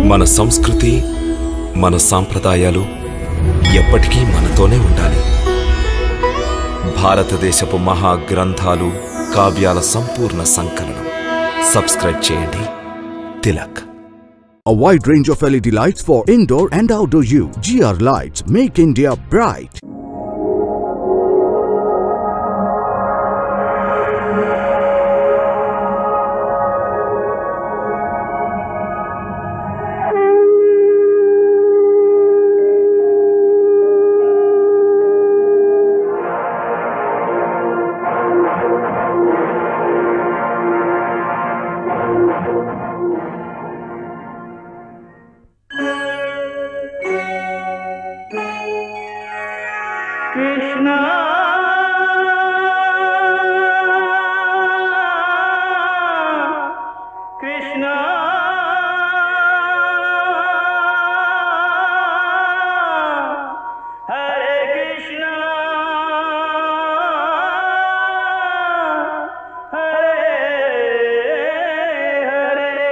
మన సంస్కృతి మన సాంప్రదాయాలు ఎప్పటికీ మనతోనే ఉండాలి భారతదేశపు మహా గ్రంథాలు కావ్యాల సంపూర్ణ సంకలనం సబ్స్క్రైబ్ చేయండి Tilak A wide range of LED lights for indoor and outdoor use. GR Lights make India bright. Krishna Krishna Hare Krishna Hare Hare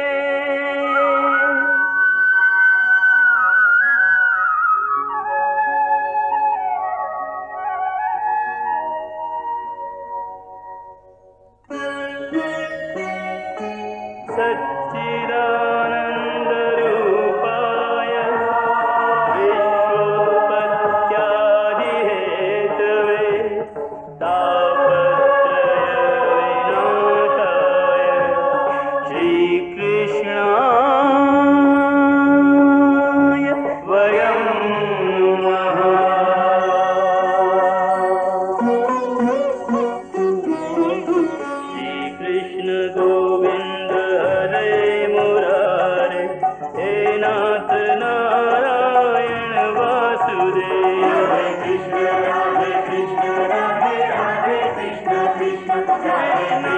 सच्चिदानन्दरूपाय विश्वोत्पत्त्यादिहेतवे तापत्रयविनाशाय श्रीकृष्णाय वयं नमः श्रीकृष्ण गोविन्द हरे मुरारे हे नाथ नारायण वासुदेव हरे कृष्ण राधे कृष्ण राधे राधे कृष्ण कृष्ण हरे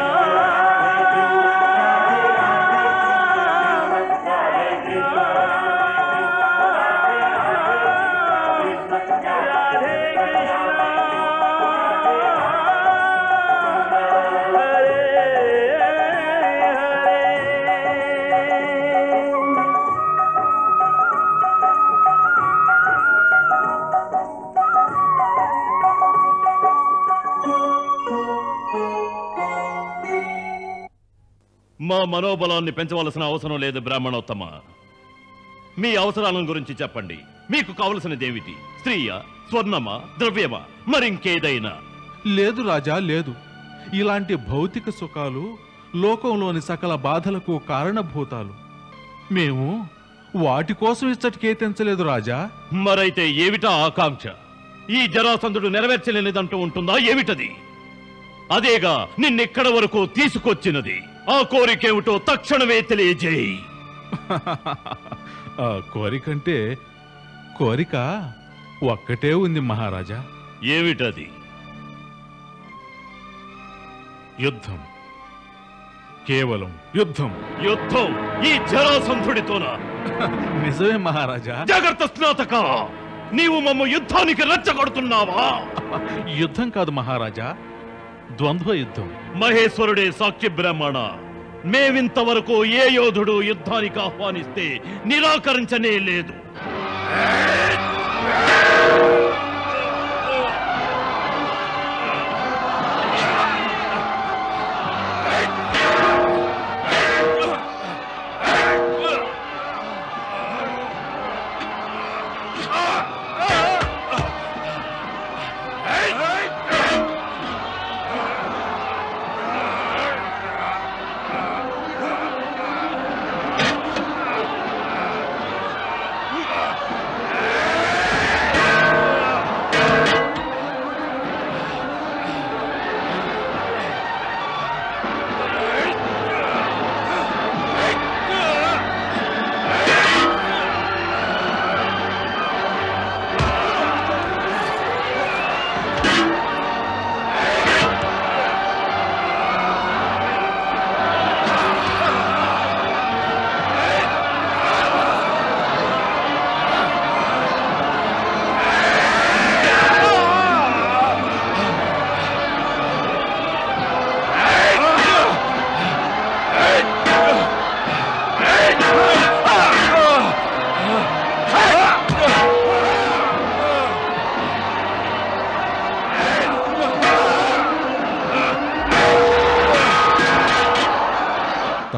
మా మనోబలాన్ని పెంచవలసిన అవసరం లేదు బ్రాహ్మణోత్తమ మీ అవసరాలను గురించి చెప్పండి మీకు కావలసినదేమిటి స్త్రీయా స్వర్ణమా ద్రవ్యమా మరింకేదైనా లేదు రాజా లేదు ఇలాంటి భౌతిక సుఖాలు లోకంలోని సకల బాధలకు కారణభూతాలు మేము వాటి కోసం ఇచ్చటికే తెంచలేదు రాజా మరైతే ఏమిటా ఆకాంక్ష ఈ జరాసంధుడు నెరవేర్చలేనిదంటూ ఉంటుందా ఏమిటది అదేగా నిన్నెక్కడ వరకు తీసుకొచ్చినది ఆ కోరికేమిటో తక్షణమే తెలియజేయి ఆ కోరికంటే కోరిక ఒక్కటే ఉంది మహారాజా ఏమిటది యుద్ధం కేవలం యుద్ధం యుద్ధం ఈ జరాసంధుడితోనా నిజమే మహారాజా జాగ్రత్త స్నాతక నీవు మమ్మ యుద్ధానికి రెచ్చగొడుతున్నావా యుద్ధం కాదు మహారాజా ద్వంద్వ యుద్ధం మహేశ్వరుడే సాక్షి బ్రాహ్మణ మేవింతవరకు ఏ యోధుడు యుద్ధానికి ఆహ్వానిస్తే నిరాకరించనే లేదు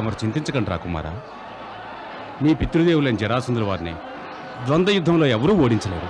తమరు చింతించకండి రాకుమారా మీ పితృదేవులైన జరాసుందుల వారిని ద్వంద్వ యుద్ధంలో ఎవరూ ఓడించలేరు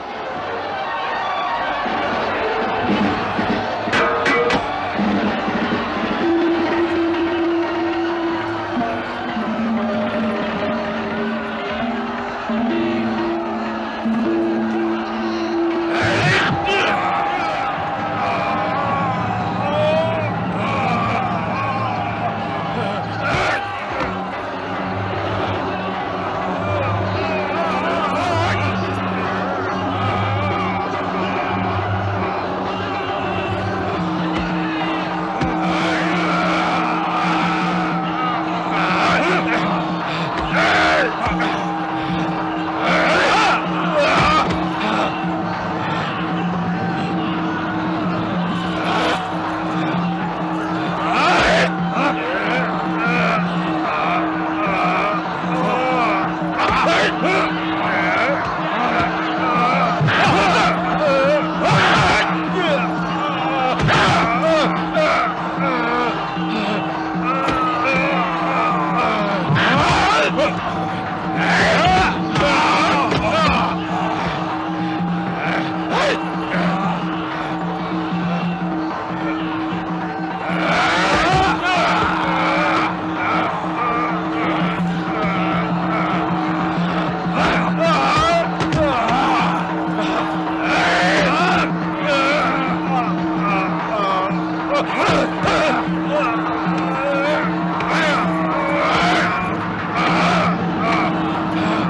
ఆ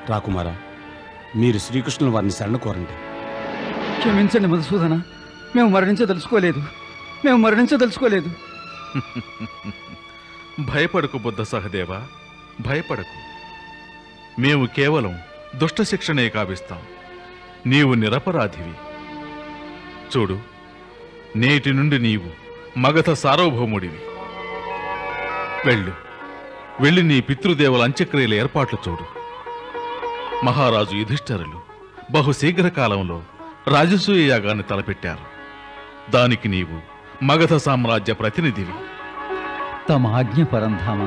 రాకుమారా మీరు శ్రీకృష్ణుల వారిని శరణ కోరండి క్షమించండి మధుసూదన మేము మరణించదలుచుకోలేదు మేము మరణించదలుచుకోలేదు భయపడకు బుద్ధ సహదేవ భయపడకు మేము కేవలం దుష్ట శిక్షణే కావిస్తాం నీవు నిరపరాధివి చూడు నేటి నుండి నీవు మగధ సార్వభౌముడివి వెళ్ళు వెళ్ళి నీ పితృదేవుల అంత్యక్రియల ఏర్పాట్లు చూడు మహారాజు యుధిష్ఠరులు బహు శీఘ్ర కాలంలో రాజసూయ యాగాన్ని తలపెట్టారు దానికి నీవు మగధ సామ్రాజ్య ప్రతినిధివి తమ ఆజ్ఞ పరంధామ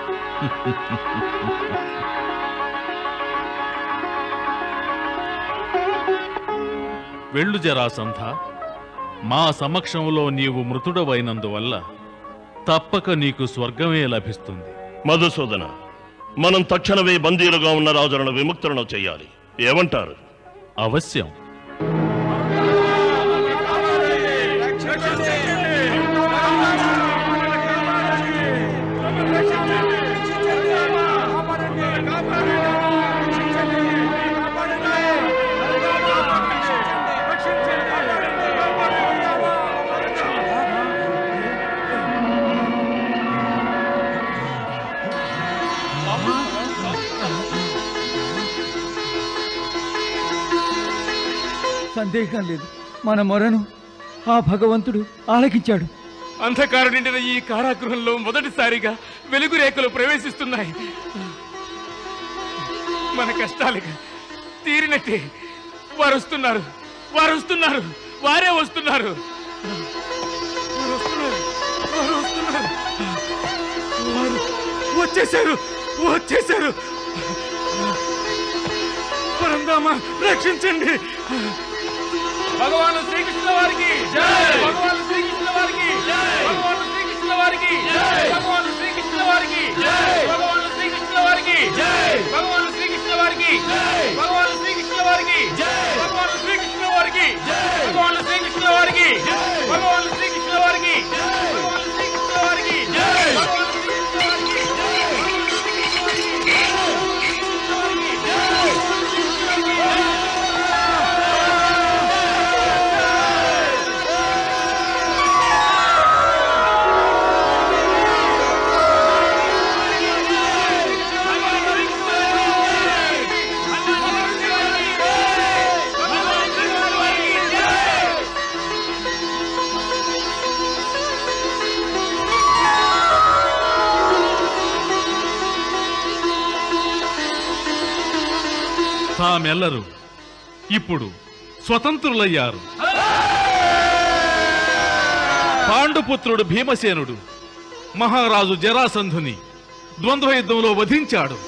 వెళ్ళు జరాసంధ మా సమక్షంలో నీవు మృతుడవైనందువల్ల తప్పక నీకు స్వర్గమే లభిస్తుంది మధుసూదన మనం తక్షణమే బందీలుగా ఉన్న రాజులను విముక్తులను చేయాలి ఏమంటారు అవశ్యం సందేహం లేదు మన మొరను ఆ భగవంతుడు ఆలకించాడు అంధకారం నిండిన ఈ కారాగృహంలో మొదటిసారిగా వెలుగు రేఖలు ప్రవేశిస్తున్నాయి మన కష్టాలుగా తీరినట్టే వారు వస్తున్నారు వారు వస్తున్నారు వారే వస్తున్నారు వారు వస్తున్నారు వారు వస్తున్నారు వారు వచ్చేశారు వచ్చేశారు పరందామా రక్షించండి భగవాన్ శ్రీకృష్ణ వారికి భగవాన్ శ్రీకృష్ణ వారికి భగవాన్ శ్రీకృష్ణ వారికి భగవాన్ శ్రీకృష్ణ వారికి భగవాన్ శ్రీకృష్ణ వారికి భగవాన్ శ్రీకృష్ణ వారికి భగవాన్ శ్రీకృష్ణ వారికి భగవాన్ శ్రీకృష్ణ వారికి భగవాన్ శ్రీకృష్ణ వారికి భగవాన్ శ్రీకృష్ణ వారికి భగవాన్ శ్రీకృష్ణ వారికి భగవాన్ శ్రీకృష్ణ వారికి తామెల్లరూ ఇప్పుడు స్వతంత్రులయ్యారు పాండుపుత్రుడు భీమసేనుడు మహారాజు జరాసంధుని ద్వంద్వ యుద్ధంలో వధించాడు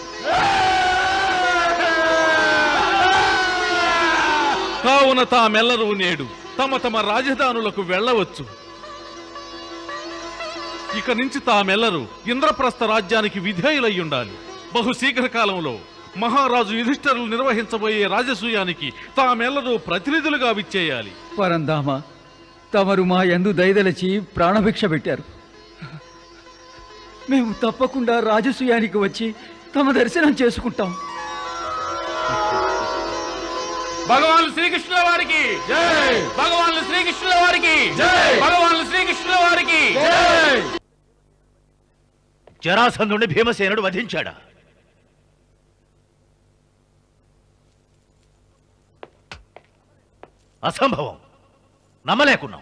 కావున తామెల్లరూ నేడు తమ తమ రాజధానులకు వెళ్ళవచ్చు ఇక నుంచి తామెల్లరూ ఇంద్రప్రస్థ రాజ్యానికి విధేయులై ఉండాలి బహు శీఘ్ర కాలంలో మహారాజు యుధిష్ఠరులు నిర్వహించబోయే రాజసూయానికి తామెల్లరూ ప్రతినిధులుగా విచ్చేయాలి పరంధామ తమరు మా యందు దయదలచి ప్రాణభిక్ష పెట్టారు మేము తప్పకుండా రాజసూయానికి వచ్చి తమ దర్శనం చేసుకుంటాం భగవాన్ శ్రీకృష్ణుల వారికి భగవాన్ శ్రీకృష్ణుల వారికి భగవాన్ శ్రీకృష్ణుల వారికి జరాసంధుని భీమసేనుడు వధించాడా అసంభవం నమ్మలేకున్నాం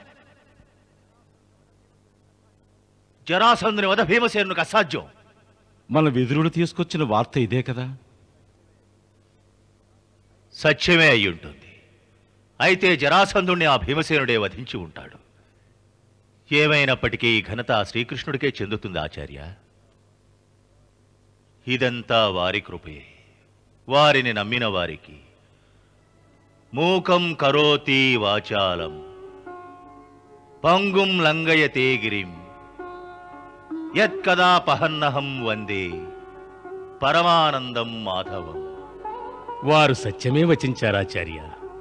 జరాసంధుని వధ భీమసేనునికి అసాధ్యం మన విదురుడు తీసుకొచ్చిన వార్త ఇదే కదా సత్యమే అయి ఉంటుంది అయితే జరాసంధుణ్ణి ఆ భీమసేనుడే వధించి ఉంటాడు ఏమైనప్పటికీ ఈ ఘనత ఆ శ్రీకృష్ణుడికే చెందుతుంది ఆచార్య ఇదంతా వారి కృపే వారిని నమ్మిన వారికి మూకం కరోతి వాచాలం పంగుం లంఘయతే గిరిం యత్కదా పహన్నహం వందే పరమానందం మాధవం వారు సత్యమే వచించారాచార్య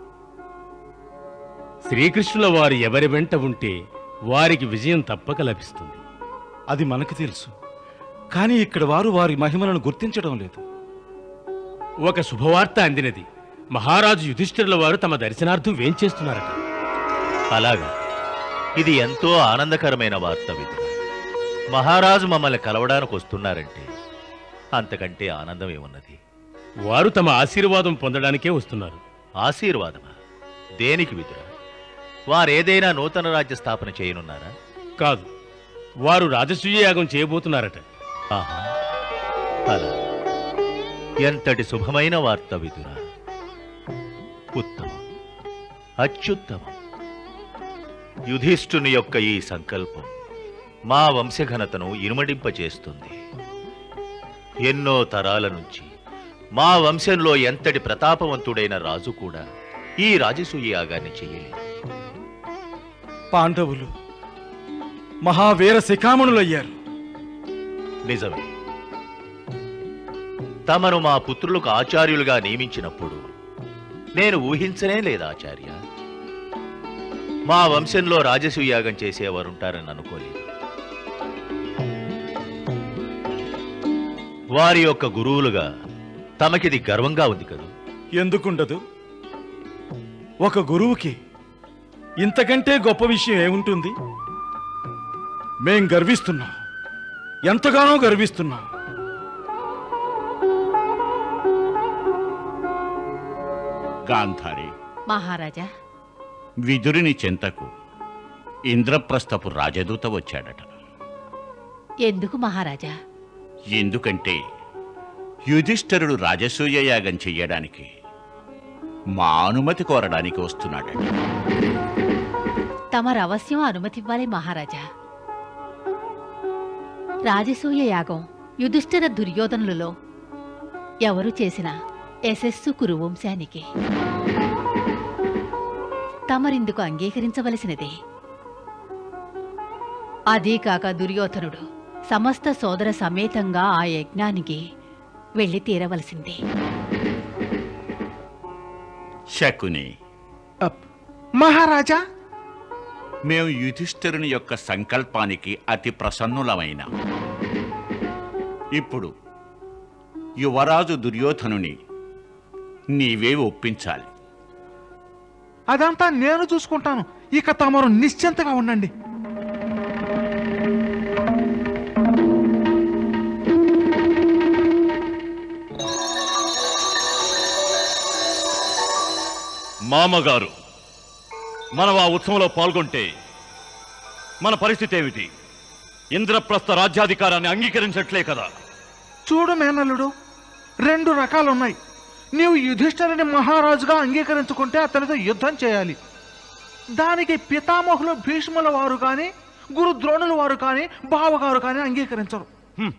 శ్రీకృష్ణుల వారు ఎవరి వెంట ఉంటే వారికి విజయం తప్పక లభిస్తుంది అది మనకు తెలుసు కానీ ఇక్కడ వారు వారి మహిమలను గుర్తించడం లేదు ఒక శుభవార్త అందినది మహారాజు యుధిష్ఠిరుల వారు తమ దర్శనార్థం వేంచేస్తున్నారట అలాగా ఇది ఎంతో ఆనందకరమైన వార్త విధు మహారాజు మమ్మల్ని కలవడానికి వస్తున్నారంటే అంతకంటే ఆనందం ఏమున్నది వారు తమ ఆశీర్వాదం పొందడానికే వస్తున్నారు ఆశీర్వాదమా దేనికి విదురా వారేదైనా నూతన రాజ్య స్థాపన చేయనున్నారా కాదు వారు రాజసూయ యాగం చేయబోతున్నారట ఆహా అలా ఎంతటి శుభమైన వార్త విదురా ఉత్తమం అత్యుత్తమం యుధిష్ఠుని యొక్క ఈ సంకల్పం మా వంశఘనతను ఇనుమడింపచేస్తుంది ఎన్నో తరాల నుంచి మా వంశంలో ఎంతటి ప్రతాపవంతుడైన రాజు కూడా ఈ రాజసూయ యాగాన్ని చేయలేదు పాండవులు మహావీర శిఖామణులయ్యారు నిజమే తమను మా పుత్రులకు ఆచార్యులుగా నియమించినప్పుడు నేను ఊహించనే లేదు ఆచార్య మా వంశంలో రాజసూయాగం చేసేవారుంటారని అనుకోలేదు వారి యొక్క గురువులుగా తమకిది గర్వంగా ఉంది కదూ ఎందుకుండదు ఒక గురువుకి ఇంతకంటే గొప్ప విషయం ఏముంటుంది మేం గర్విస్తున్నాం ఎంతగానో గర్విస్తున్నాం గాంధారి మహారాజా విదురుని చెంతకు ఇంద్రప్రస్థపు రాజదూత వచ్చాడట ఎందుకు మహారాజా ఎందుకంటే యుధిష్ఠరుడు రాజసూయ యాగం చెయ్యడానికి మా అనుమతి కోరడానికి వస్తున్నాడట తమరు అవశ్యం అనుమతివ్వాలి మహారాజా రాజసూయ యాగం యుధిష్ఠిర దుర్యోధనులలో ఎవరు చేసిన యశస్సు కురువంశానికి తమరిందుకు అంగీకరించవలసినదే అదీ కాక దుర్యోధనుడు సమస్త సోదర సమేతంగా ఆ యజ్ఞానికి వెళ్ళి తీరవలసిందే శకుని మహారాజా మేము యుధిష్ఠిరుని యొక్క సంకల్పానికి అతి ప్రసన్నులమైన ఇప్పుడు యువరాజు దుర్యోధనుని నీవే ఒప్పించాలి అదంతా నేను చూసుకుంటాను ఇక తమరు నిశ్చింతగా ఉండండి మామగారు మనం ఆ ఉత్సవంలో పాల్గొంటే మన పరిస్థితి ఏమిటి ఇంద్రప్రస్థ రాజ్యాధికారాన్ని అంగీకరించట్లే కదా చూడు మేనల్లుడు రెండు రకాలున్నాయి నీవు యుధిష్ఠరుని మహారాజుగా అంగీకరించుకుంటే అతనితో యుద్ధం చేయాలి దానికి పితామహులు భీష్ముల వారు కానీ గురు ద్రోణుల వారు కానీ బావగారు కానీ అంగీకరించరు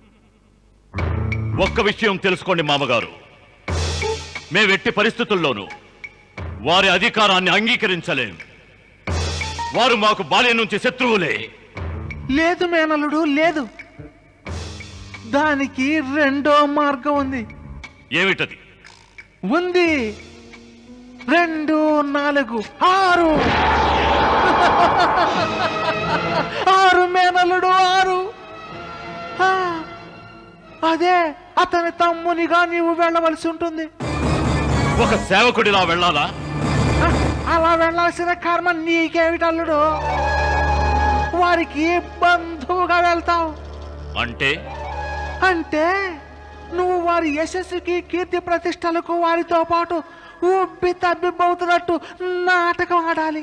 ఒక్క విషయం తెలుసుకోండి మామగారు మేమెట్టి పరిస్థితుల్లోనూ వారి అధికారాన్ని అంగీకరించలేం వారు మాకు బాల్యం నుంచి శత్రువులే లేదు మేనల్లుడు లేదు దానికి రెండో మార్గం ఉంది ఏమిటది ఉంది రెండు నాలుగు ఆరు ఆరు మేనల్లుడు ఆరు ఆ, అదే అతని తమ్మునిగా నీవు వెళ్ళవలసి ఉంటుంది ఒక సేవకుడిలా వెళ్ళాలా ఆ, అలా వెళ్ళాల్సిన కర్మ నీకేమిటల్లుడు వారికి బంధువుగా వెళ్తావు అంటే అంటే నువ్వు వారి యశస్సుకి కీర్తి ప్రతిష్టలకు వారితో పాటు ఉబ్బి తబ్బిబ్బవుతున్నట్టు నాటకం ఆడాలి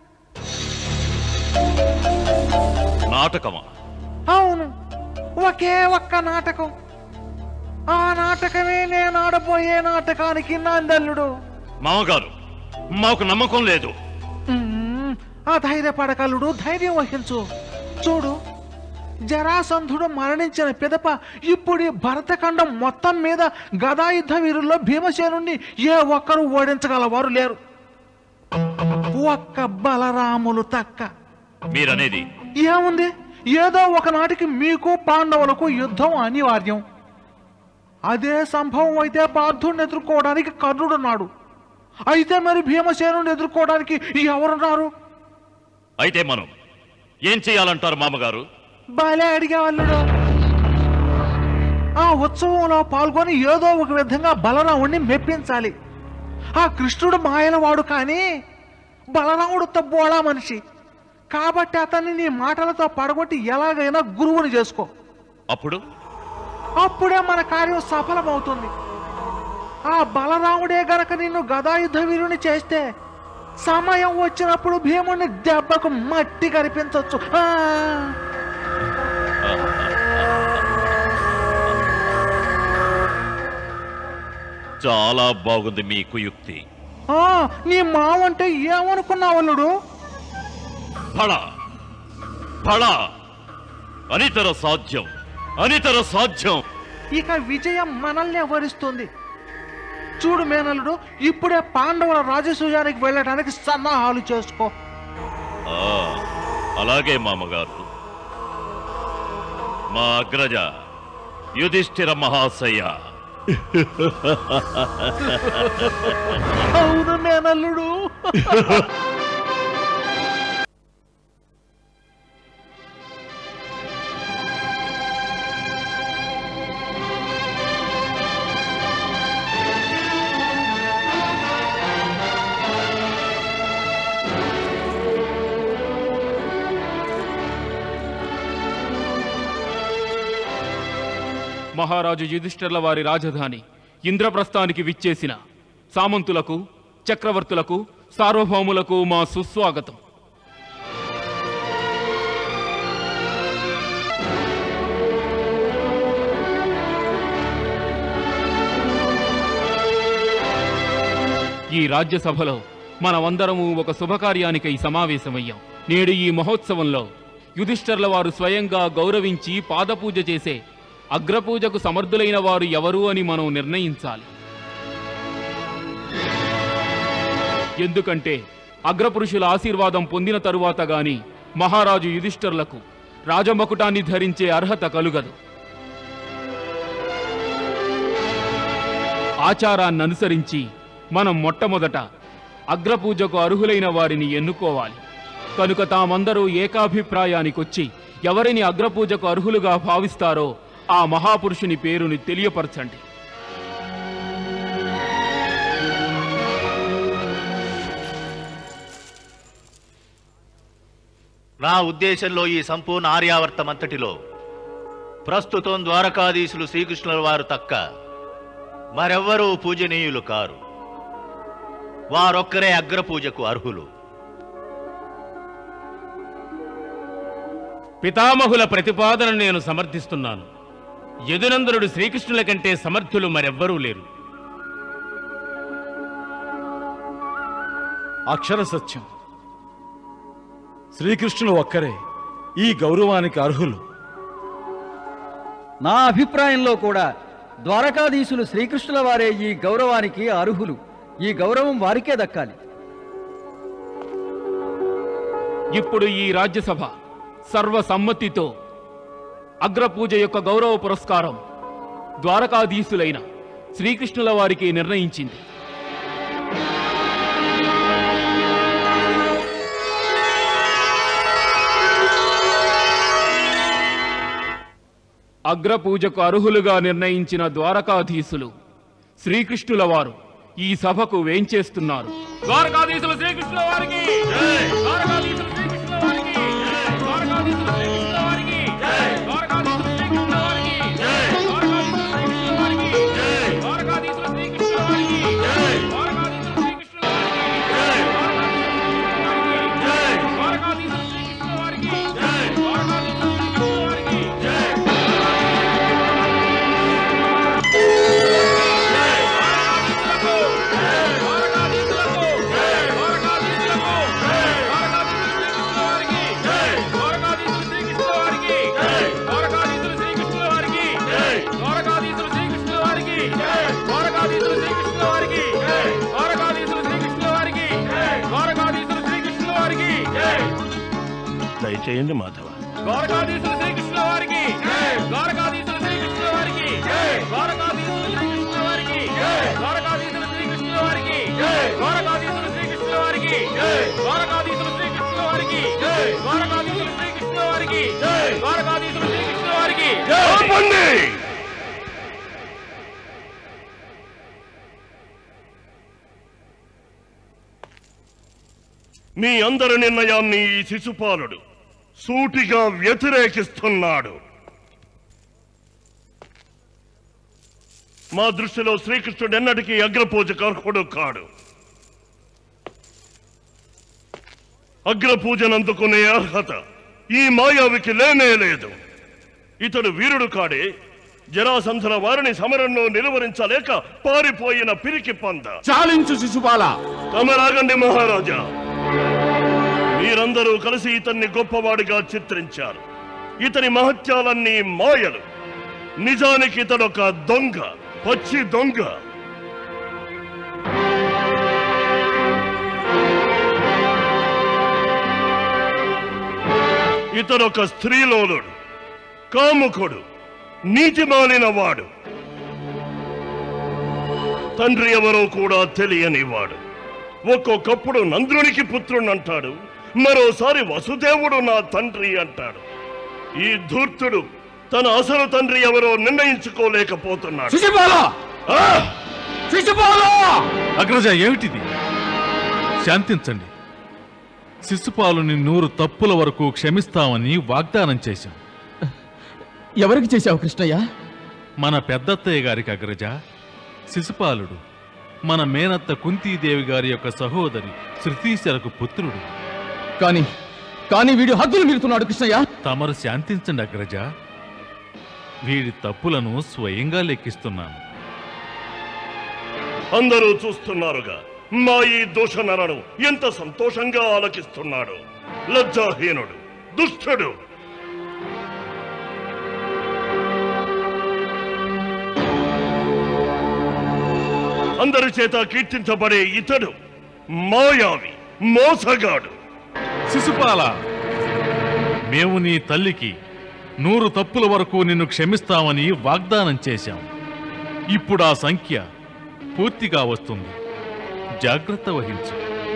నాటకమా అవును ఒకే ఒక్క నాటకం ఆ నాటకమే నేను ఆడబోయే నాటకానికి నాందల్లుడు మామగారు మాకు నమ్మకం లేదు ఉమ్, ఆ ధైర్యపడకల్లుడు ధైర్యం వహించు చూడు జరాసంధుడు మరణించిన పిదప ఇప్పుడు ఈ భరతఖండం మొత్తం మీద గదాయుద్ధ వీరుల్లో భీమసేనుణ్ణి ఏ ఒక్కరూ ఓడించగలవారు లేరు ఒక్క బలరాములు తక్క మీరనేది ఏముంది ఏదో ఒకనాటికి మీకు పాండవులకు యుద్ధం అనివార్యం అదే సంభవం అయితే పార్థుడిని ఎదుర్కోవడానికి కర్ణుడున్నాడు అయితే మరి భీమసేనుని ఎదుర్కోవడానికి ఎవరున్నారు అయితే మనం ఏం చేయాలంటారు మామగారు బాలే అడిగేవాళ్ళు ఆ ఉత్సవంలో పాల్గొని ఏదో ఒక విధంగా బలరాముడిని మెప్పించాలి ఆ కృష్ణుడు మాయలవాడు కానీ బలరాముడు తబ్బోళా మనిషి కాబట్టి అతన్ని నీ మాటలతో పడగొట్టి ఎలాగైనా గురువుని చేసుకో అప్పుడు అప్పుడే మన కార్యం సఫలమవుతుంది ఆ బలరాముడే గనక నిన్ను గదాయుధ వీరుని చేస్తే సమయం వచ్చినప్పుడు భీముని దెబ్బకు మట్టి కనిపించవచ్చు ఆ! చాలా బాగుంది మీ కుయుక్తి ఆ, నీ మావంటే ఏమనుకున్నావు అల్లుడు ఫళ ఫళ అనితర సాధ్యం అనితర సాధ్యం ఇక విజయం మనల్నే వరిస్తుంది చూడు మేనల్లుడు ఇప్పుడే పాండవుల రాజసూయానికి వెళ్ళడానికి సన్నాహాలు చేసుకో ఆ, అలాగే మామగారు మా అగ్రజ యుధిష్ఠిర మహాశయ అవును మేనల్లుడు మహారాజు యుధిష్ఠిర్ల వారి రాజధాని ఇంద్రప్రస్థానికి విచ్చేసిన సామంతులకు చక్రవర్తులకు సార్వభౌములకు మా సుస్వాగతం ఈ రాజ్యసభలో మనమందరము ఒక శుభకార్యానికై సమావేశమయ్యాం నేడు ఈ మహోత్సవంలో యుధిష్ఠర్ల వారు స్వయంగా గౌరవించి పాదపూజ చేసే అగ్రపూజకు సమర్థులైన వారు ఎవరు అని మనం నిర్ణయించాలి ఎందుకంటే అగ్రపురుషుల ఆశీర్వాదం పొందిన తరువాత గాని మహారాజు యుధిష్ఠర్లకు రాజమకుటాన్ని ధరించే అర్హత కలుగదు ఆచారాన్ని అనుసరించి మనం మొట్టమొదట అగ్రపూజకు అర్హులైన వారిని ఎన్నుకోవాలి కనుక తామందరూ ఏకాభిప్రాయానికొచ్చి ఎవరిని అగ్రపూజకు అర్హులుగా భావిస్తారో ఆ మహాపురుషుని పేరుని తెలియపరచండి నా ఉద్దేశంలో ఈ సంపూర్ణ ఆర్యావర్తమంతటిలో ప్రస్తుతం ద్వారకాధీశులు శ్రీకృష్ణుల వారు తక్క మరెవ్వరూ పూజనీయులు కారు వారొక్కరే అగ్రపూజకు అర్హులు పితామహుల ప్రతిపాదన నేను సమర్థిస్తున్నాను యదునందనుడు శ్రీకృష్ణుల కంటే సమర్థులు మరెవ్వరూ లేరు అక్షర సత్యం శ్రీకృష్ణుడు ఒక్కరే ఈ గౌరవానికి అర్హులు నా అభిప్రాయంలో కూడా ద్వారకాధీశులు శ్రీకృష్ణుల వారే ఈ గౌరవానికి అర్హులు ఈ గౌరవం వారికే దక్కాలి ఇప్పుడు ఈ రాజ్యసభ సర్వసమ్మతితో అగ్రపూజ యొక్క గౌరవ పురస్కారం ద్వారకాధీశులైన శ్రీకృష్ణుల వారికి నిర్ణయించింది అగ్రపూజకు అర్హులుగా నిర్ణయించిన ద్వారకాధీశులు శ్రీకృష్ణుల వారు ఈ సభకు వేంచేస్తున్నారు ద్వారకాధీశులు శ్రీకృష్ణుల వారికి ద్వారకాధీశులు శ్రీకృష్ణుల వారికి ద్వారకాధీశులు శ్రీకృష్ణుల వారికి ద్వారకాధీశులు శ్రీకృష్ణుల వారికి ద్వారకాధీశులు శ్రీకృష్ణుల వారికి ద్వారకాధీశులు శ్రీకృష్ణుల వారికి ద్వారకాధీశులు శ్రీకృష్ణుల వారికి ద్వారకాధీశులు శ్రీకృష్ణుల వారికి ద్వారకాధీశులు శ్రీకృష్ణుల వారికి దయచేయండి మాధవ ద్వారకాధీశులు శ్రీకృష్ణుల వారికి ద్వారకాధీశులు శ్రీకృష్ణుల వారికి ద్వారకాధీశులు శ్రీకృష్ణుల వారికి ద్వారకాధీశులు శ్రీకృష్ణుల వారికి ద్వారకాధీశులు శ్రీకృష్ణుల వారికి ద్వారకాధీశులు శ్రీకృష్ణుల వారికి ద్వారకాధీశులు శ్రీకృష్ణుల వారికి ద్వారకాధీశులు శ్రీకృష్ణుల వారికి మీ అందరి నిర్ణయాన్ని ఈ శిశుపాలుడు సూటిగా వ్యతిరేకిస్తున్నాడు మా దృష్టిలో శ్రీకృష్ణుడు ఎన్నటికీ అగ్రపూజకు అర్హుడు కాడు అగ్రపూజనందుకునే అర్హత ఈ మాయావికి లేనే లేదు ఇతడు వీరుడు కాడే జరాసంధుల వారిని సమరంలో నిలువరించలేక పారిపోయిన పిరికి పంద చాలించు శిశుపాల తమరాగండి మహారాజా మీరందరూ కలిసి ఇతన్ని గొప్పవాడిగా చిత్రించారు ఇతని మహత్యాలన్నీ మాయలు నిజానికి ఇతడొక దొంగ పచ్చి దొంగ ఇతడొక స్త్రీలోలుడు కాముకుడు నీతిమాలిన వాడు తండ్రి ఎవరో కూడా తెలియని వాడు ఒక్కొక్కప్పుడు నంద్రునికి పుత్రుడంటాడు మరోసారి వసుదేవుడు నా తండ్రి అంటాడు ఈ ధూర్తుడు తన అసలు తండ్రి ఎవరో నిర్ణయించుకోలేకపోతున్నాడు శిశుపాల ఆ! శిశుపాల అగ్రజ ఏమిటిది శాంతించండి శిశుపాలుని నూరు తప్పుల వరకు క్షమిస్తామని వాగ్దానం చేశాం ఎవరికి చేశావు కృష్ణయ్య మన పెద్దత్తయ్య గారికి అగ్రజ శిశుపాలుడు మన మేనత్త కుంతీదేవి గారి యొక్క సహోదరి శృతీశరకు పుత్రుడు కానీ కానీ వీడు హద్దులు మీరుతున్నాడు కృష్ణయ్య తమరు శాంతించండి అగ్రజ వీడి తప్పులను స్వయంగా లెక్కిస్తున్నాను అందరూ చూస్తున్నారుగా మా ఈ దూషణలను ఎంత సంతోషంగా ఆలకిస్తున్నాడు లజ్జాహీనుడు దుష్టుడు అందరి చేత కీర్తించబడే ఇతడు మాయావి మోసగాడు శిశుపాల మేము నీ తల్లికి నూరు తప్పుల వరకు నిన్ను క్షమిస్తామని వాగ్దానం చేశాం ఇప్పుడు ఆ సంఖ్య పూర్తిగా వస్తుంది జాగ్రత్త వహించు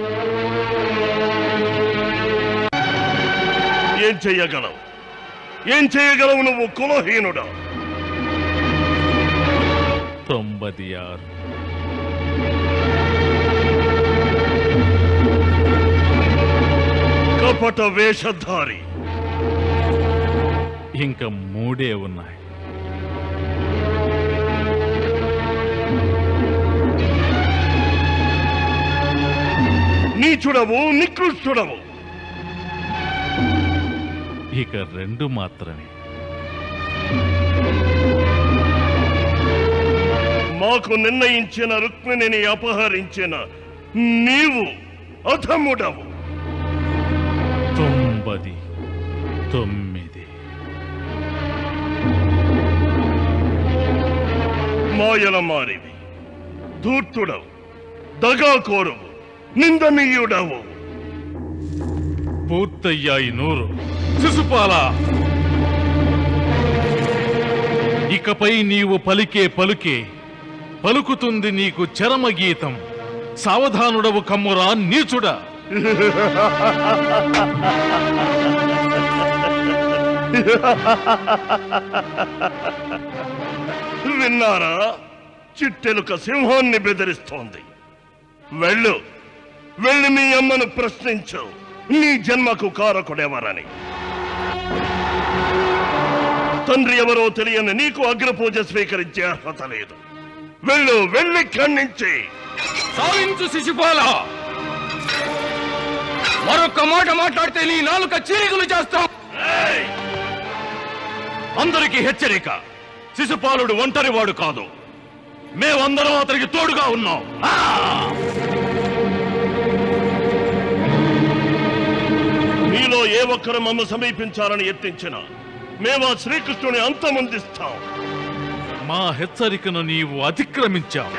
ఏం చెయ్యగలవు ఏం చేయగలవు నువ్వు కులహీనుడా తొంభది ఆరు కపట వేషధారి ఇంకా మూడే ఉన్నాయి నీచుడవు నికృష్టుడవు ఇక రెండు మాత్రమే మాకు నిర్ణయించిన రుక్మిణిని అపహరించిన నీవు అధముడవు తొంభది తొమ్మిది మాయల మారివి ధూర్తుడవు దగాకోరువు నిందనీయుడవు పూర్తయ్యాయి నూరు శిశుపాల ఇకపై నీవు పలికే పలుకే పలుకుతుంది నీకు చరమగీతం సావధానుడవు కమ్మురా నీచుడా విన్నారా చిట్టెలుక సింహాన్ని బెదిరిస్తోంది వెళ్ళు వెళ్ళి మీ అమ్మను ప్రశ్నించు నీ జన్మకు కారకుడెవరని తండ్రి ఎవరో తెలియని నీకు అగ్రపూజ స్వీకరించే అర్హత లేదు వెళ్ళు వెళ్ళి ఖండించి సాధించు శిశుపాల మరొక్క మాట మాట్లాడితే నీ నాలుక చీలికలు చేస్తాం అందరికీ హెచ్చరిక శిశుపాలుడు ఒంటరివాడు కాదు మేమందరం అతనికి తోడుగా ఉన్నాం మీలో ఏ ఒక్కరు మమ్మ సమీపించాలని యత్నించినా మేము ఆ శ్రీకృష్ణుని అంతమొందిస్తాం మా హెచ్చరికను నీవు అతిక్రమించావు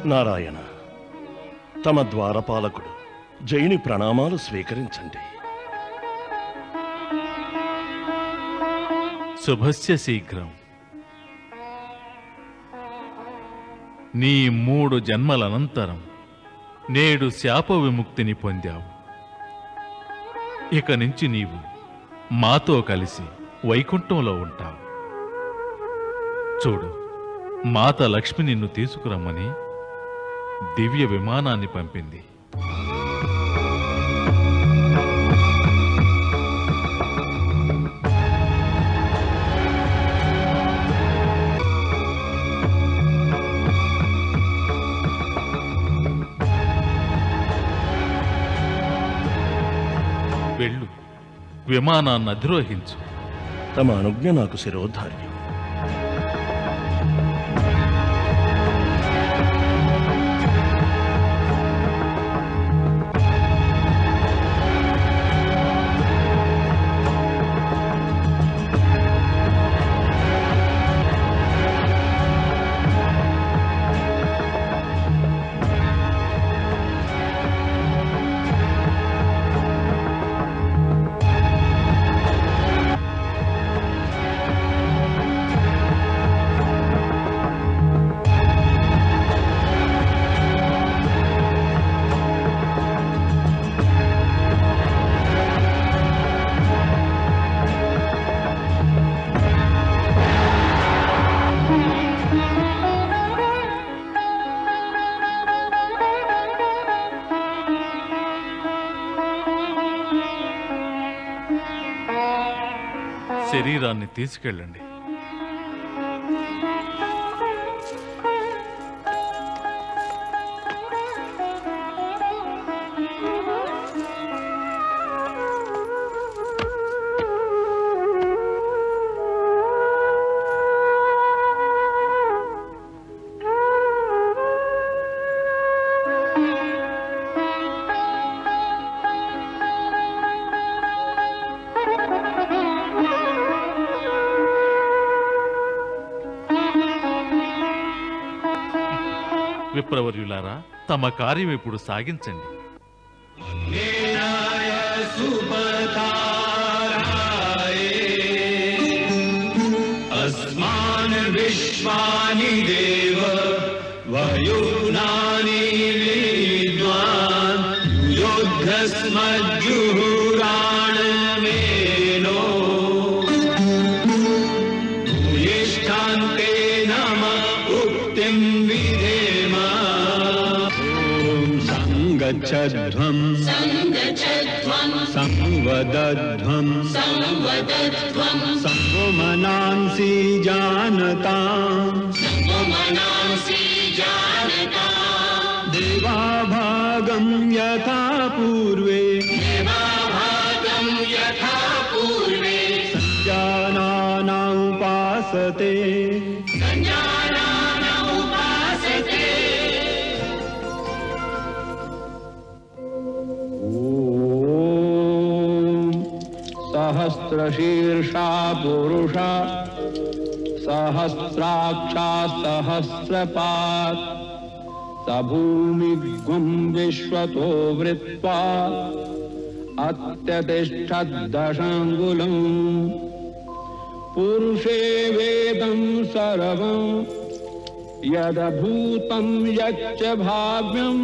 నారాయణ తమ ద్వారపాలకుడు జైని ప్రణామాలు స్వీకరించండి శుభస్య శీఘ్రం నీ మూడు జన్మలనంతరం నేడు శాప విముక్తిని పొందావు ఇక నుంచి నీవు మాతో కలిసి వైకుంఠంలో ఉంటావు చూడు మాత లక్ష్మి నిన్ను తీసుకురమ్మని దివ్య విమానాన్ని పంపింది వెళ్ళు విమానాన్ని అధిరోహించు తమ అనుజ్ఞ నాకు శిరోధార్యం శరీరాన్ని తీసుకెళ్ళండి విప్రవర్యులారా తమ కార్యం ఇప్పుడు సాగించండి अस्मान् विश्वानि देव वयुनानि विद्वान् युद्धस्मज्जुहुराणमेनो भूयिष्ठान्ते नम उक्तिं विधेम ॐ सङ्गच्छध्वम् संवदध्वम् संवमनांसि जानताम् देवाभागं यथा पूर्वे सञ्जानानामुपासते सहस्रशीर्षा पुरुषा सहस्राक्षा सहस्रपात् स भूमिग्वं विश्वतो वृत्वा अत्यतिष्ठद्दशाङ्गुलम् पुरुषे वेदं सर्वं यदभूतं यच्च भाव्यम्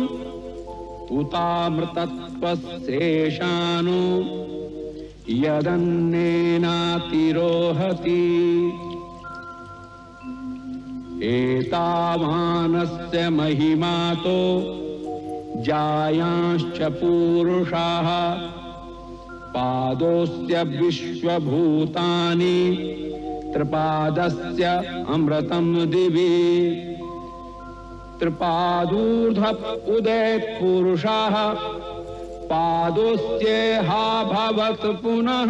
उतामृतत्वशेषानु यदन्नेनातिरोहति एतावानस्य महिमातो जायांश्च पूरुषाः पादोऽस्य विश्वभूतानि त्रिपादस्य अमृतं दिवि त्रिपादूर्ध उदयत्पुरुषाः पादोस्त्येहा भवत् पुनः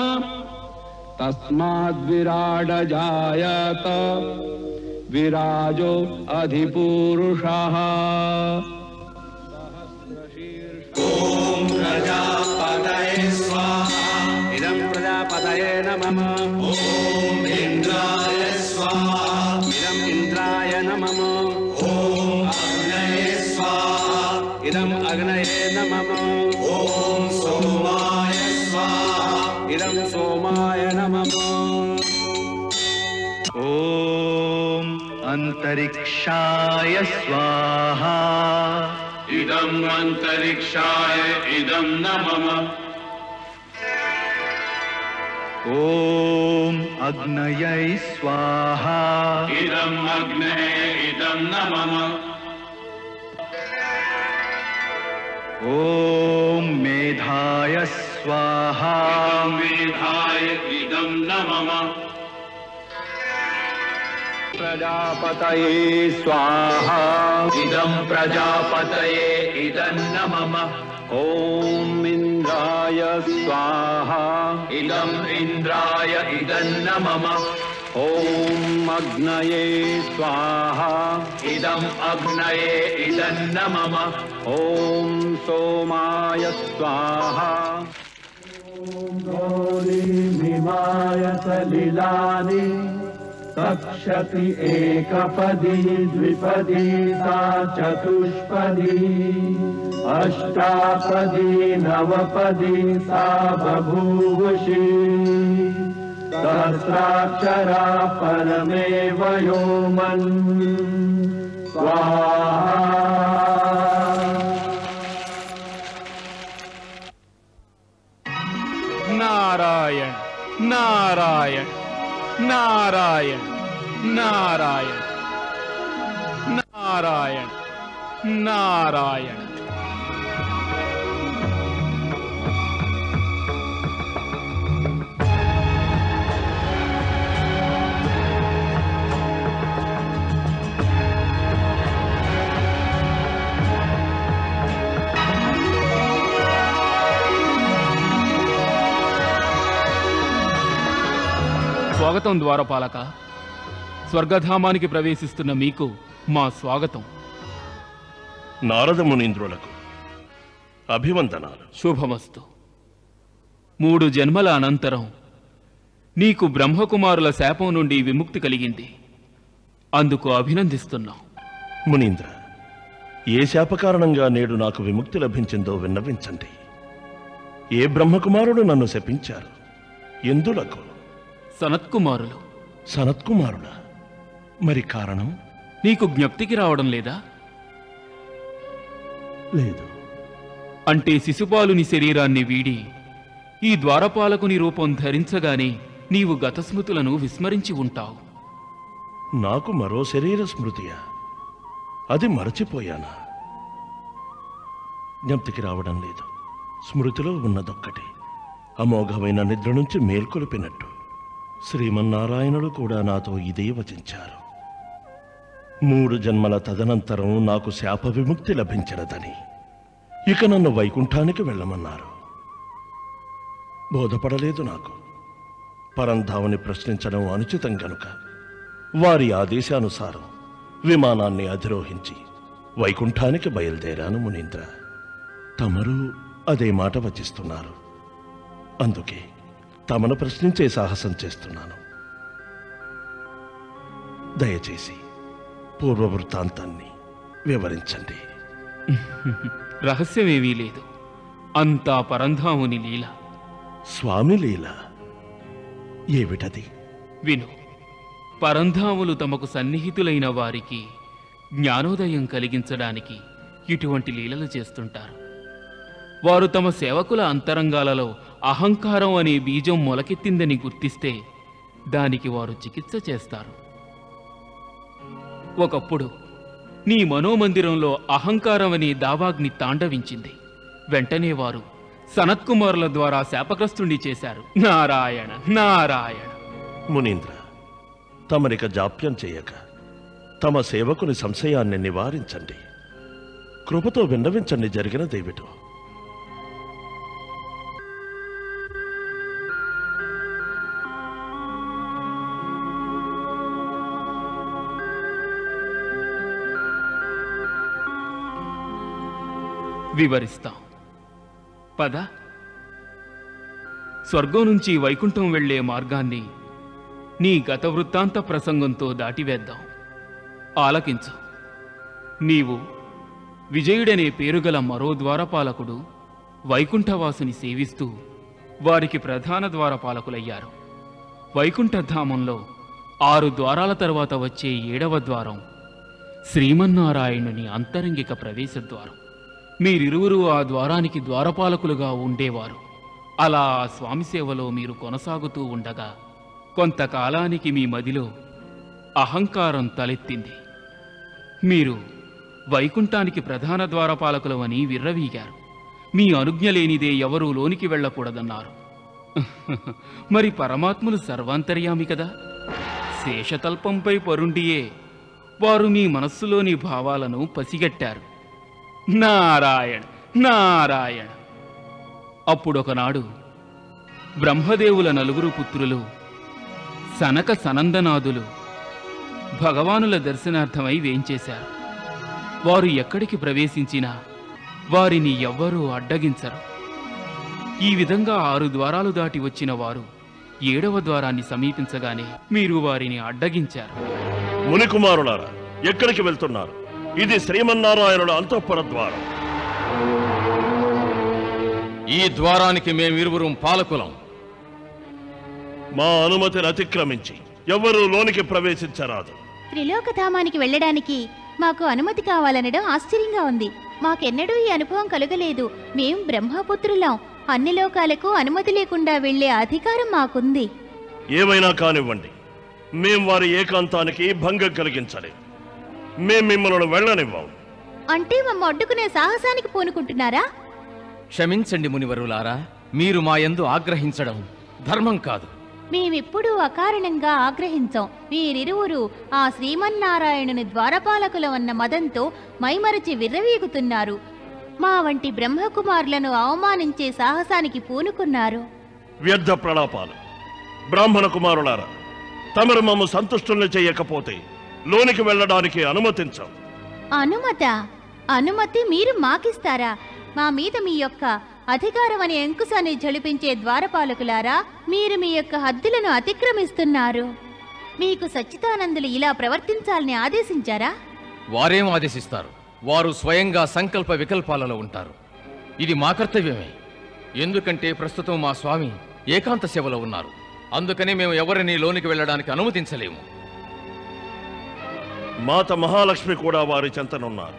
तस्माद्विराडजायत विराजो अधिपूरुषः ॐ प्रजापतये स्वाहा इदं प्रजापतये नमः ॐ इन्द्राय स्वाहा इदम् इन्द्राय नमः ॐ अग्नये इदम् अग्नये नमः ॐ सोमाय स्वाहा इदं सोमाय नमः ॐ अन्तरिक्षाय स्वाहा इदम् अन्तरिक्षाय इदं न मम ॐ अग्नयै स्वाहा इदम् अग्ने इदं न मम ॐ मेधाय स्वाहा मेधाय इदं न मम प्रजापतये स्वाहा इदं प्रजापतये इदं न मम ॐ इन्द्राय स्वाहा इदम् इन्द्राय इदं न मम ॐ अग्नये स्वाहा इदम् अग्नये इदं न मम ॐ सोमाय स्वाहा गौरीमिमाय सलिलानि तक्षति एकपदी द्विपदी सा चतुष्पदी अष्टापदी नवपदी सा बभूवुषी सहस्राक्षरा परमेव योमन् स्वाहा నారాయణ నారాయణ నారాయణ నారాయణ నారాయణ నారాయణ స్వాగతం ద్వారపాలక స్వర్గధామానికి ప్రవేశిస్తున్న మీకు మా స్వాగతం నారద మునీంద్రులకు అభివందనాలు శుభమస్తు మూడు జన్మల అనంతరం నీకు బ్రహ్మకుమారుల శాపం నుండి విముక్తి కలిగింది అందుకు అభినందిస్తున్నాం మునీంద్ర ఏ శాప కారణంగా నేడు నాకు విముక్తి లభించిందో విన్నవించండి ఏ బ్రహ్మకుమారుడు నన్ను శపించారు ఎందులకు సనత్కుమారులు సనత్కుమారుల మరి కారణం నీకు జ్ఞప్తికి రావడం లేదా లేదు అంటే శిశుపాలుని శరీరాన్ని వీడి ఈ ద్వారపాలకుని రూపం ధరించగానే నీవు గత స్మృతులను విస్మరించి ఉంటావు నాకు మరో శరీర స్మృతియా అది మరచిపోయానా జ్ఞప్తికి రావడం లేదు స్మృతిలో ఉన్నదొక్కటి అమోఘమైన నిద్ర నుంచి మేల్కొలిపినట్టు శ్రీమన్నారాయణుడు కూడా నాతో ఇదే వచించారు మూడు జన్మల తదనంతరం నాకు శాప విముక్తి లభించినదని ఇక నన్ను వైకుంఠానికి వెళ్ళమన్నారు బోధపడలేదు నాకు పరంధావుని ప్రశ్నించడం అనుచితం గనుక వారి ఆదేశానుసారం విమానాన్ని అధిరోహించి వైకుంఠానికి బయలుదేరాను మునీంద్ర తమరు అదే మాట వచిస్తున్నారు అందుకే తమను ప్రశ్నించే సాహసం చేస్తున్నాను దయచేసి పూర్వ వృత్తాంతాన్ని వివరించండి రహస్యమేమీ లేదు అంతా పరంధాముని లీల స్వామి లీల ఏమిటది విను పరంధాములు తమకు సన్నిహితులైన వారికి జ్ఞానోదయం కలిగించడానికి ఇటువంటి లీలలు చేస్తుంటారు వారు తమ సేవకుల అంతరంగాలలో అహంకారం అనే బీజం మొలకెత్తిందని గుర్తిస్తే దానికి వారు చికిత్స చేస్తారు ఒకప్పుడు నీ మనోమందిరంలో అహంకారం అనే దావాగ్ని తాండవించింది వెంటనే వారు సనత్కుమారుల ద్వారా శాపగ్రస్తుణ్ణి చేశారు నారాయణ నారాయణ మునీంద్ర తమరిక జాప్యం చేయక తమ సేవకుని సంశయాన్ని నివారించండి కృపతో విన్నవించండి జరిగినదేమిటో వివరిస్తాం పద స్వర్గం నుంచి వైకుంఠం వెళ్ళే మార్గాన్ని నీ గత వృత్తాంత ప్రసంగంతో దాటివేద్దాం ఆలకించు నీవు విజయుడనే పేరుగల మరో ద్వారపాలకుడు వైకుంఠవాసుని సేవిస్తూ వారికి ప్రధాన ద్వారపాలకులయ్యారు వైకుంఠధామంలో ఆరు ద్వారాల తరువాత వచ్చే ఏడవ ద్వారం శ్రీమన్నారాయణుని అంతరంగిక ప్రవేశద్వారం మీరిరువురు ఆ ద్వారానికి ద్వారపాలకులుగా ఉండేవారు అలా ఆ స్వామి సేవలో మీరు కొనసాగుతూ ఉండగా కొంతకాలానికి మీ మదిలో అహంకారం తలెత్తింది మీరు వైకుంఠానికి ప్రధాన ద్వారపాలకులమని విర్రవీగారు మీ అనుజ్ఞ లేనిదే ఎవరూ లోనికి వెళ్ళకూడదన్నారు మరి పరమాత్ములు సర్వాంతర్యామి కదా శేషతల్పంపై పరుండియే వారు మీ మనస్సులోని భావాలను పసిగట్టారు నారాయణ నారాయణ అప్పుడొకనాడు బ్రహ్మదేవుల నలుగురు పుత్రులు సనక సనందనాథులు భగవానుల దర్శనార్థమై వేంచేశారు వారు ఎక్కడికి ప్రవేశించినా వారిని ఎవ్వరూ అడ్డగించరు ఈ విధంగా ఆరు ద్వారాలు దాటి వచ్చిన వారు ఏడవ ద్వారాన్ని సమీపించగానే మీరు వారిని అడ్డగించారు మునికుమారులారా ఎక్కడికి వెళ్తున్నారు ఇది శ్రీమన్నారాయణుల అంతఃపుర ద్వారం ఈ ద్వారానికి మేమిరువురం పాలకులం మా అనుమతిని అతిక్రమించి ఎవరూ లోనికి ప్రవేశించరాదు త్రిలోకధామానికి వెళ్ళడానికి మాకు అనుమతి కావాలనడం ఆశ్చర్యంగా ఉంది మాకెన్నడూ ఈ అనుభవం కలుగలేదు మేం బ్రహ్మపుత్రులం అన్ని లోకాలకు అనుమతి లేకుండా వెళ్ళే అధికారం మాకుంది ఏమైనా కానివ్వండి మేం వారి ఏకాంతానికి భంగం కలిగించలేం మేం మిమ్మల్ని వెళ్ళనివ్వం అంటే మమ్మ అడ్డుకునే సాహసానికి పూనుకుంటున్నారా క్షమించండి మునివరులారా మీరు మా యందు ఆగ్రహించడం ధర్మం కాదు మేమెప్పుడూ అకారణంగా ఆగ్రహించాం మీరిరువురు ఆ శ్రీమన్నారాయణుని ద్వారపాలకులమన్న మదంతో మైమరచి విర్రవీగుతున్నారు మా వంటి బ్రహ్మకుమారులను అవమానించే సాహసానికి పూనుకున్నారు వ్యర్థ ప్రలాపాలు బ్రాహ్మణ కుమారులారా తమరు మమ్మ సంతుష్టుల్ని చేయకపోతే లోనికి వెళ్ళడానికి అనుమతించం అనుమత అనుమతి మీరు మాకిస్తారా మా మీద మీ యొక్క అధికారం అనే అంకుశాన్ని జలిపించే ద్వారపాలకులారా మీరు మీ యొక్క హద్దులను అతిక్రమిస్తున్నారు మీకు సచ్చిదానందులు ఇలా ప్రవర్తించాలని ఆదేశించారా వారేం ఆదేశిస్తారు వారు స్వయంగా సంకల్ప వికల్పాలలో ఉంటారు ఇది మా కర్తవ్యమే ఎందుకంటే ప్రస్తుతం మా స్వామి ఏకాంత సేవలో ఉన్నారు అందుకని మేము ఎవరిని లోనికి వెళ్ళడానికి అనుమతించలేము మాత మహాలక్ష్మి కూడా వారి చెంతనున్నారు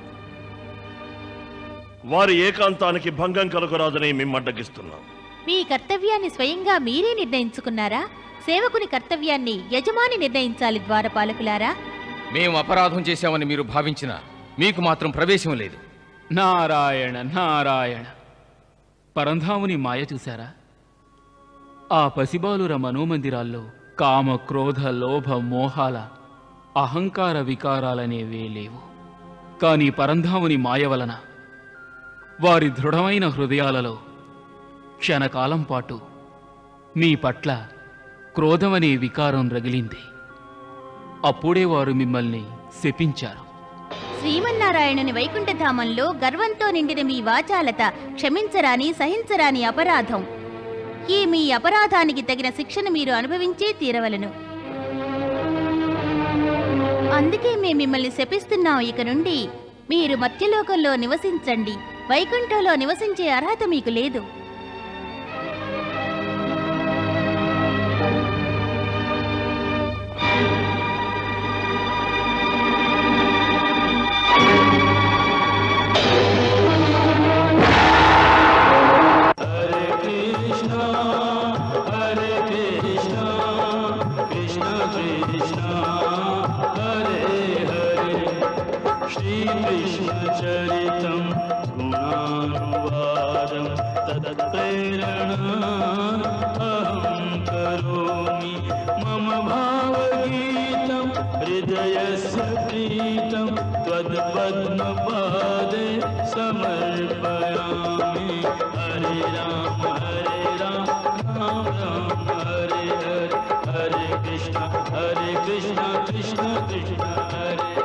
వారి ఏకాంతానికి భంగం కలుగరాదని మిమ్మడ్డగిస్తున్నాం మీ కర్తవ్యాన్ని స్వయంగా మీరే నిర్ణయించుకున్నారా సేవకుని కర్తవ్యాన్ని యజమాని నిర్ణయించాలి ద్వారపాలకులారా మేము అపరాధం చేశామని మీరు భావించినా మీకు మాత్రం ప్రవేశం లేదు నారాయణ నారాయణ పరంధాముని మాయ చూశారా ఆ పసిబాలుర మనోమందిరాల్లో కామ క్రోధ లోభ మోహాల అహంకార వికారాలనేవే లేవు కానీ పరంధాముని మాయ వలన వారి దృఢమైన హృదయాలలో క్షణకాలం పాటు మీ పట్ల క్రోధమనే వికారం రగిలింది అప్పుడే వారు మిమ్మల్ని శపించారు శ్రీమన్నారాయణుని వైకుంఠధామంలో గర్వంతో నిండిన మీ వాచాలత క్షమించరాని సహించరాని అపరాధం ఈ మీ అపరాధానికి తగిన శిక్షను మీరు అనుభవించే తీరవలను అందుకే మేము మిమ్మల్ని శపిస్తున్నాం ఇక నుండి మీరు మత్స్యలోకంలో నివసించండి వైకుంఠంలో నివసించే అర్హత మీకు లేదు श्रीकृष्णचरितं गुणानुवादं तत्प्रेरणा अहं करोमि मम भावगीतं हृदयस्य प्रीतं त्वद्पद्मपादे समर्पयामि हरे राम हरे राम राम राम हरे हरे हरे कृष्ण हरे कृष्ण कृष्ण कृष्ण हरे